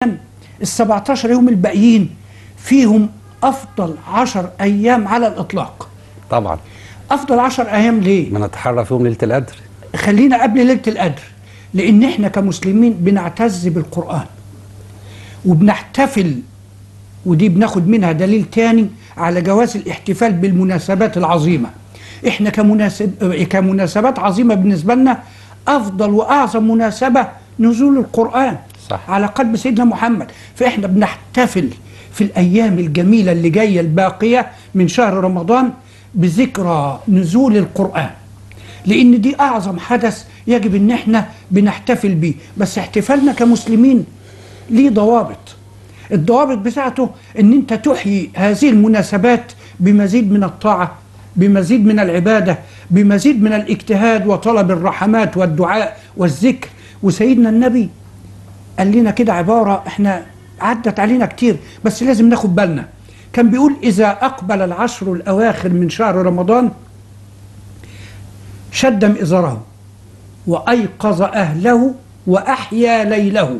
ال 17 يوم الباقيين فيهم افضل 10 ايام على الاطلاق طبعا افضل 10 ايام ليه ما نتحرى فيهم ليله القدر خلينا قبل ليله القدر لان احنا كمسلمين بنعتز بالقران وبنحتفل ودي بناخد منها دليل تاني على جواز الاحتفال بالمناسبات العظيمه احنا كمناسب كمناسبات عظيمه بالنسبه لنا افضل واعظم مناسبه نزول القران صح. على قلب سيدنا محمد فاحنا بنحتفل في الايام الجميله اللي جايه الباقيه من شهر رمضان بذكرى نزول القران لان دي اعظم حدث يجب ان احنا بنحتفل بيه بس احتفالنا كمسلمين ليه ضوابط الضوابط بتاعته ان انت تحيي هذه المناسبات بمزيد من الطاعه بمزيد من العباده بمزيد من الاجتهاد وطلب الرحمات والدعاء والذكر وسيدنا النبي قال لنا كده عباره احنا عدت علينا كتير بس لازم ناخد بالنا كان بيقول اذا اقبل العشر الاواخر من شهر رمضان شد مئزره وايقظ اهله واحيا ليله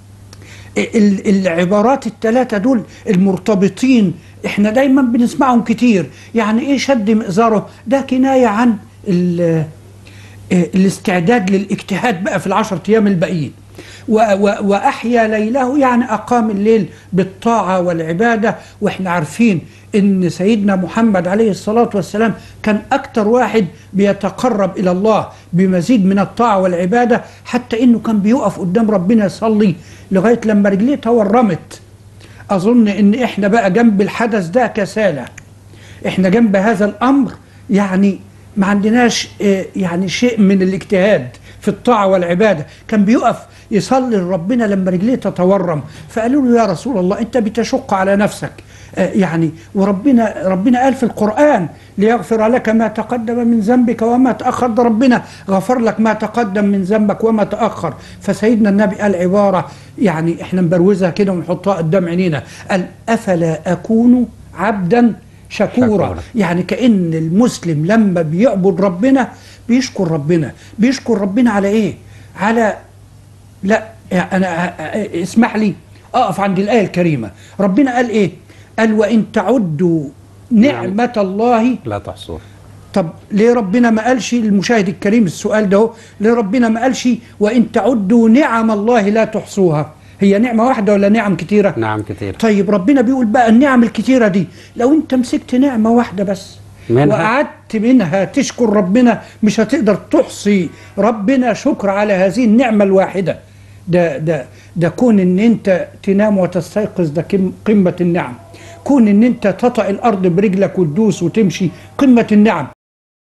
ال- العبارات الثلاثة دول المرتبطين احنا دايما بنسمعهم كتير يعني ايه شد مئزره ده كناية عن ال- الاستعداد للاجتهاد بقى في العشر ايام الباقيين و- و- واحيا ليله يعني اقام الليل بالطاعه والعباده واحنا عارفين ان سيدنا محمد عليه الصلاه والسلام كان اكتر واحد بيتقرب الى الله بمزيد من الطاعه والعباده حتى انه كان بيقف قدام ربنا يصلي لغايه لما رجليه تورمت اظن ان احنا بقى جنب الحدث ده كساله احنا جنب هذا الامر يعني ما عندناش آه، يعني شيء من الاجتهاد في الطاعه والعباده كان بيقف يصلي لربنا لما رجليه تتورم فقالوا له يا رسول الله انت بتشق على نفسك آه، يعني وربنا ربنا قال في القران ليغفر لك ما تقدم من ذنبك وما تاخر ده ربنا غفر لك ما تقدم من ذنبك وما تاخر فسيدنا النبي قال عباره يعني احنا نبروزها كده ونحطها قدام عينينا قال افلا اكون عبدا شكورا شكورا. يعني كأن المسلم لما بيعبد ربنا بيشكر ربنا بيشكر ربنا على ايه على لا يعني انا اسمح لي اقف عند الايه الكريمه ربنا قال ايه قال وان تعدوا نعمه الله لا تحصوها طب ليه ربنا ما قالش المشاهد الكريم السؤال ده هو، ليه ربنا ما قالش وان تعدوا نعم الله لا تحصوها هي نعمه واحده ولا نعم كتيره نعم كتير طيب ربنا بيقول بقى النعم الكتيرة دي لو انت مسكت نعمة واحدة بس منها؟ وقعدت منها تشكر ربنا مش هتقدر تحصي ربنا شكر على هذه النعمة الواحدة ده ده ده كون ان انت تنام وتستيقظ ده كم- قمة النعم كون ان انت تطأ الارض برجلك وتدوس وتمشي قمة النعم